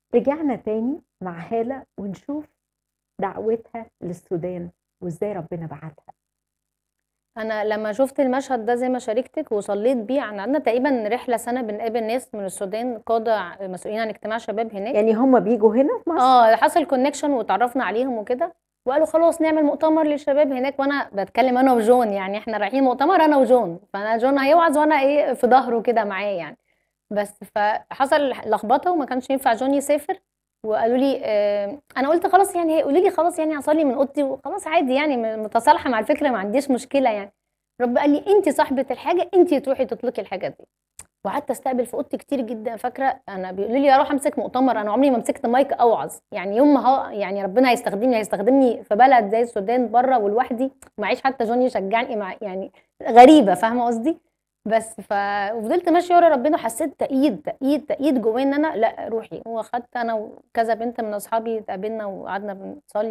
رجعنا تاني مع هالة ونشوف دعوتها للسودان وإزاي ربنا بعتها. أنا لمّا شُفت المشهد ده زي ما شاركتِك وصلّيت بيه عن عندنا تقريبًا رحلة سَنة بنقابل ناس من السودان قادة ع مسؤولين عن اجتماع شباب هناك. يعني هم بييجوا هنا في مصر؟ آه، حصل connection واتعرّفنا عليهم وكده، وقالوا خلاص نعمل مؤتمر للشباب هناك وأنا باتكلم أنا وجون يعني إحنا رايحين مؤتمر أنا وجون، فأنا جون هيوعظ وأنا إيه في ضهره كده معاه يعني. بس فحصل لخبطة وما كانش ينفع جون يسافر، وقالوا لي آآ أنا قُلت خلاص يعني هيقولوا لي خلاص يعني هاصلّي من أوضتي وخلاص عادي يعني م متصالحة مع الفكرة ما عنديش مشكلة يعني. الرب قال لي: "أنتِ صاحبة الحاجة، أنتِ تروحي تطلقي الحاجة دي." وقعدت أستقبل في أوضتي كتير جدًا فاكرة أنا بيقولوا لي أروح أمسك مؤتمر، أنا عمري ما مسكت مايك أوعظ، يعني يوم ما ه يعني ربنا هيستخدمني هيستخدمني في بلد زي السودان برّه ولوحدي، ومعيش حتى جون يشجعني مع يعني غريبة فاهمة قصدي؟ بس ف وفضلت ماشية ورا ربنا وحسيت تأييد، تأييد، تأييد جوايا إن أنا لأ روحي، وأخدت أنا وكذا بنت من أصحابي اتقابلنا وقعدنا بنصلّي